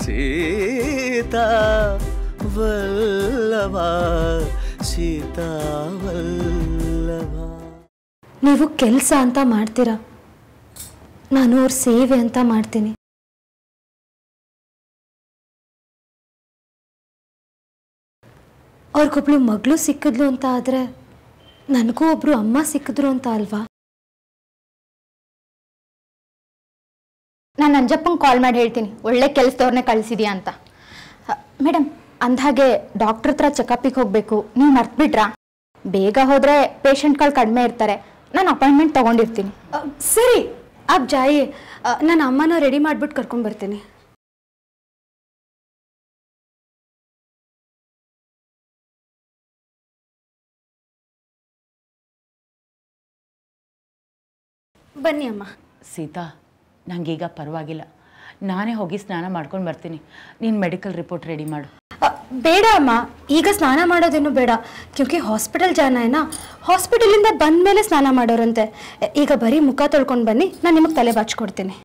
ಸೀತಾ ವಲ್ಲಭ ಸೀತಾ ವಲ್ಲಭ ನೀವು ಕೆಲಸ ಅಂತ ಮಾಡ್ತೀರಾ ನಾನು ಅವ್ರ ಸೇವೆ ಅಂತ ಮಾಡ್ತೀನಿ ಅವ್ರಿಗೊಬ್ಳು ಮಗಳು ಸಿಕ್ಕಿದ್ಲು ಅಂತ ಆದರೆ ನನಗೂ ಒಬ್ರು ಅಮ್ಮ ಸಿಕ್ಕಿದ್ರು ಅಂತ ಅಲ್ವಾ ನಾನು ಅಂಜಪ್ಪಂಗೆ ಕಾಲ್ ಮಾಡಿ ಹೇಳ್ತೀನಿ ಒಳ್ಳೆ ಕೆಲಸದವ್ರನ್ನೇ ಕಳಿಸಿದ್ಯಾ ಅಂತ ಮೇಡಮ್ ಅಂದ್ಹಾಗೆ ಡಾಕ್ಟ್ರ್ ಹತ್ರ ಚೆಕಪಿಗೆ ಹೋಗಬೇಕು ನೀವು ಮರ್ತ್ಬಿಟ್ರಾ ಬೇಗ ಹೋದರೆ ಪೇಷಂಟ್ಗಳು ಕಡಿಮೆ ಇರ್ತಾರೆ ನಾನು ಅಪಾಯಿಂಟ್ಮೆಂಟ್ ತೊಗೊಂಡಿರ್ತೀನಿ ಅ, ಸರಿ ಅಬ್ ಜಾಯಿ ನಾನು ಅಮ್ಮನ ರೆಡಿ ಮಾಡ್ಬಿಟ್ಟು ಕರ್ಕೊಂಡು ಬರ್ತೀನಿ ಬನ್ನಿ ಅಮ್ಮ ಸೀತಾ ನನಗೀಗ ಪರವಾಗಿಲ್ಲ ನಾನೇ ಹೋಗಿ ಸ್ನಾನ ಮಾಡ್ಕೊಂಡು ಬರ್ತೀನಿ ನೀನು ಮೆಡಿಕಲ್ ರಿಪೋರ್ಟ್ ರೆಡಿ ಮಾಡು ಅ, ಬೇಡ ಅಮ್ಮ ಈಗ ಸ್ನಾನ ಮಾಡೋದೇನು ಬೇಡ ಕ್ಯೂಂಕಿ ಹಾಸ್ಪಿಟಲ್ ಜಾನ ಏನಾ ಹಾಸ್ಪಿಟಲಿಂದ ಬಂದ ಮೇಲೆ ಸ್ನಾನ ಮಾಡೋರಂತೆ ಈಗ ಬರೀ ಮುಖ ತೊಳ್ಕೊಂಡು ಬನ್ನಿ ನಾನು ನಿಮಗೆ ತಲೆ ಬಾಚ್ಕೊಡ್ತೀನಿ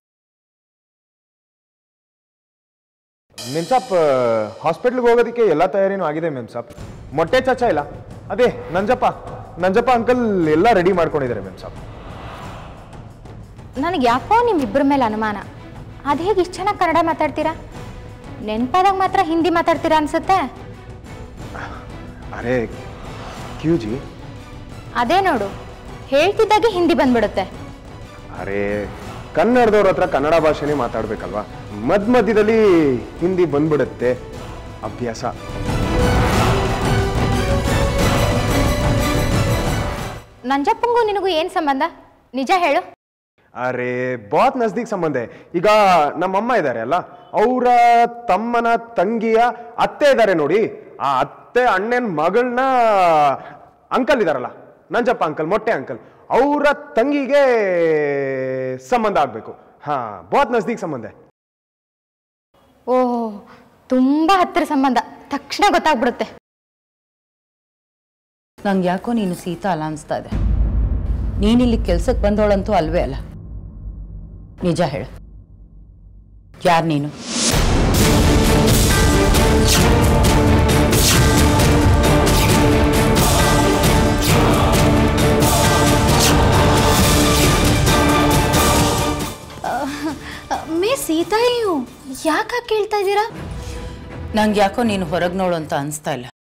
ಮೆಮ್ ಸಾಪ್ ಹಾಸ್ಪಿಟ್ಲ್ಗೆ ಹೋಗೋದಕ್ಕೆ ಎಲ್ಲ ತಯಾರಿನೂ ಆಗಿದೆ ಮೆಮ್ ಸಾಪ್ ಮೊಟ್ಟೆ ಚಚ ಇಲ್ಲ ಅದೇ ನಂಜಪ್ಪ ನಂಜಪ್ಪ ಅಂಕಲ್ ಎಲ್ಲ ರೆಡಿ ಮಾಡ್ಕೊಂಡಿದ್ದಾರೆ ಮೆಮ್ ಸಾಪ್ ನನಗೆ ಯಾಕೋ ನಿಮ್ಮಿಬ್ಬರ ಮೇಲೆ ಅನುಮಾನ ಅದು ಹೇಗೆ ಇಷ್ಟು ಚೆನ್ನಾಗಿ ಕನ್ನಡ ಮಾತಾಡ್ತೀರಾ ನೆನ್ಪಾದಾಗ ಮಾತ್ರ ಹಿಂದಿ ಮಾತಾಡ್ತೀರಾ ಅನ್ಸುತ್ತೆ ಅರೆ ಕ್ಯೂ ಜಿ ಅದೇ ನೋಡು ಹೇಳ್ತಿದ್ದಾಗೆ ಹಿಂದಿ ಬಂದ್ಬಿಡುತ್ತೆ ಅರೆ ಕನ್ನಡದವ್ರ ಹತ್ರ ಕನ್ನಡ ಭಾಷೆನೇ ಮಾತಾಡ್ಬೇಕಲ್ವಾ ಮಧ್ಯ ಮಧ್ಯದಲ್ಲಿ ಹಿಂದಿ ಬಂದ್ಬಿಡುತ್ತೆ ಅಭ್ಯಾಸ ನಂಜಪ್ಪಂಗೂ ನಿನಗೂ ಏನು ಸಂಬಂಧ ನಿಜ ಹೇಳು ಅರೆ ಬಾತ್ ನಜ್ದೀಕ್ ಸಂಬಂಧ है. ಈಗ ನಮ್ಮಮ್ಮ ಇದ್ದಾರೆ ಅಲ್ಲ ಅವರ ತಮ್ಮನ ತಂಗಿಯ ಅತ್ತೆ ಇದ್ದಾರೆ ನೋಡಿ ಆ ಅತ್ತೆ ಅಣ್ಣನ ಮಗಳನ್ನ ಅಂಕಲ್ ಇದಾರಲ್ಲ ನಂಜಪ್ಪ ಅಂಕಲ್ ಮೊಟ್ಟೆ ಅಂಕಲ್ ಅವರ ತಂಗಿಗೆ ಸಂಬಂಧ ಆಗ್ಬೇಕು ಹಾ ಬಾತ್ ನಜ್ದೀಕ್ ಸಂಬಂಧ है. ಓಹ್ ತುಂಬ ಹತ್ತಿರ ಸಂಬಂಧ ತಕ್ಷಣ ಗೊತ್ತಾಗ್ಬಿಡುತ್ತೆ ನಂಗೆ ಯಾಕೋ ನೀನು ಸೀತಾ ಅಲ್ಲ ಅನಿಸ್ತಾ ಇದೆ ನೀನಿಲ್ಲಿ ಕೆಲ್ಸಕ್ಕೆ ಬಂದವಳಂತೂ ಅಲ್ವೇ ಅಲ್ಲ ನಿಜ ಹೇಳು ಯಾರು ನೀನು ಮೇ ಸೀತಾ ಯು ಯಾಕೆ ಕೇಳ್ತಾ ಇದ್ದೀರಾ ನಂಗೆ ಯಾಕೋ ನೀನು ಹೊರಗೆ ನೋಡು ಅಂತ ಅನಿಸ್ತಾ ಇಲ್ಲ